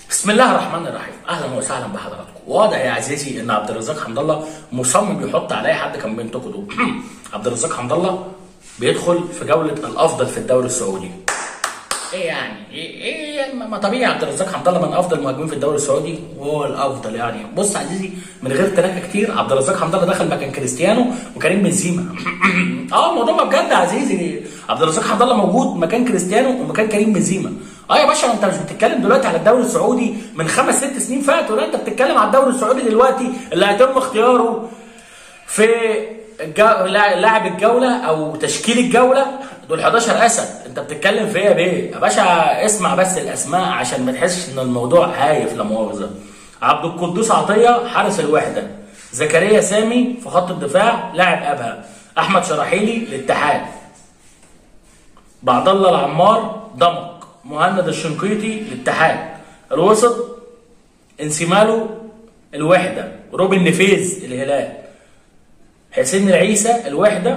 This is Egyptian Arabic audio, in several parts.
بسم الله الرحمن الرحيم اهلا وسهلا بحضراتكم واضح يا عزيزي ان عبد الرزاق حمد الله مصمم يحط على اي حد كان بينتقده عبد الرزاق حمد الله بيدخل في جوله الافضل في الدوري السعودي ايه يعني ايه ايه ما طبيعي عبد الرزاق حمد الله من افضل المهاجمين في الدوري السعودي وهو الافضل يعني بص يا عزيزي من غير تلاكه كتير عبد الرزاق حمد الله دخل مكان كريستيانو وكريم بنزيما اه الموضوع ما بجد يا عزيزي عبد الرزاق حمد الله موجود مكان كريستيانو ومكان كريم بنزيما اه يا باشا انت مش بتتكلم دلوقتي على الدوري السعودي من خمس ست سنين فاتوا لا انت بتتكلم على الدوري السعودي دلوقتي اللي هيتم اختياره في الجو... لاعب الجوله او تشكيل الجوله دول 11 اسد انت بتتكلم في ايه يا بيه يا باشا اسمع بس الاسماء عشان ما تحسش ان الموضوع هايف لا مؤاخذه عبد القدوس عطيه حارس الوحده زكريا سامي في خط الدفاع لاعب ابها احمد شراحيلي الاتحاد بعد الله العمار ضمك مهند الشنقيطي الاتحاد الوسط انسيمالو الوحده روبن نفيز الهلال حسين العيسى الوحده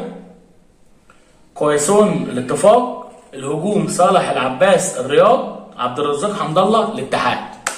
كويسون الاتفاق الهجوم صالح العباس الرياض عبد الرزاق حمد الله الاتحاد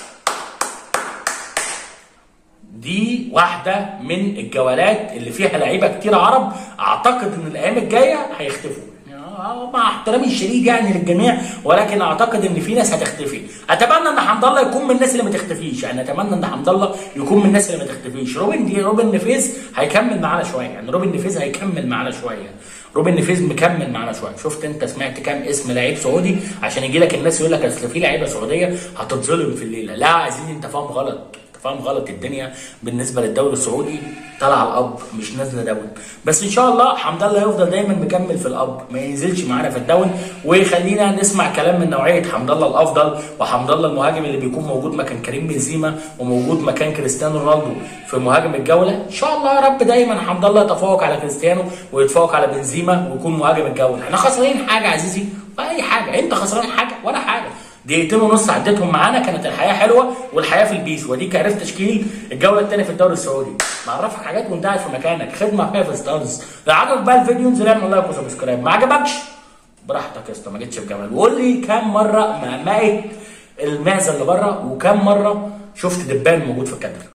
دي واحده من الجولات اللي فيها لعيبه كتير عرب اعتقد ان الايام الجايه هيختفوا مع احترامي الشديد يعني للجميع ولكن اعتقد ان في ناس هتختفي اتمنى ان حمد الله يكون من الناس اللي ما تختفيش يعني اتمنى ان حمد الله يكون من الناس اللي ما تختفيش روبن دي روبن نفيز هيكمل معانا شويه يعني روبن نفيز هيكمل معانا شويه روبن نفيز مكمل معانا شويه شفت انت سمعت كام اسم لعيب سعودي عشان يجي لك الناس يقول لك اصل في لعيبه سعوديه هتتظلم في الليله لا يا عزيزي انت فاهم غلط فاهم غلط الدنيا بالنسبه للدوري السعودي طلع الاب مش نازله داون بس ان شاء الله حمد الله يفضل دايما مكمل في الاب ما ينزلش معانا في الداون ويخلينا نسمع كلام من نوعيه حمد الله الافضل وحمد الله المهاجم اللي بيكون موجود مكان كريم بنزيما وموجود مكان كريستيانو رونالدو في مهاجم الجوله ان شاء الله يا رب دايما حمد الله يتفوق على كريستيانو ويتفوق على بنزيما ويكون مهاجم الجوله احنا خسرانين حاجه عزيزي اي حاجه انت خسران حاجه ولا حاجه دقيقتين ونص عديتهم معانا كانت الحياه حلوه والحياه في البيس وديك عرفت تشكيل الجوله الثانيه في الدوري السعودي بعرفك حاجات وانت قاعد في مكانك خدمه فيها في ستارز لو عجبك بقى الفيديو انزل اعمل لايك وسبسكرايب ما عجبكش براحتك يا اسطى ما جيتش بجمال وقول لي كام مره مقمقت المعزه اللي بره وكام مره شفت دبان موجود في الكادر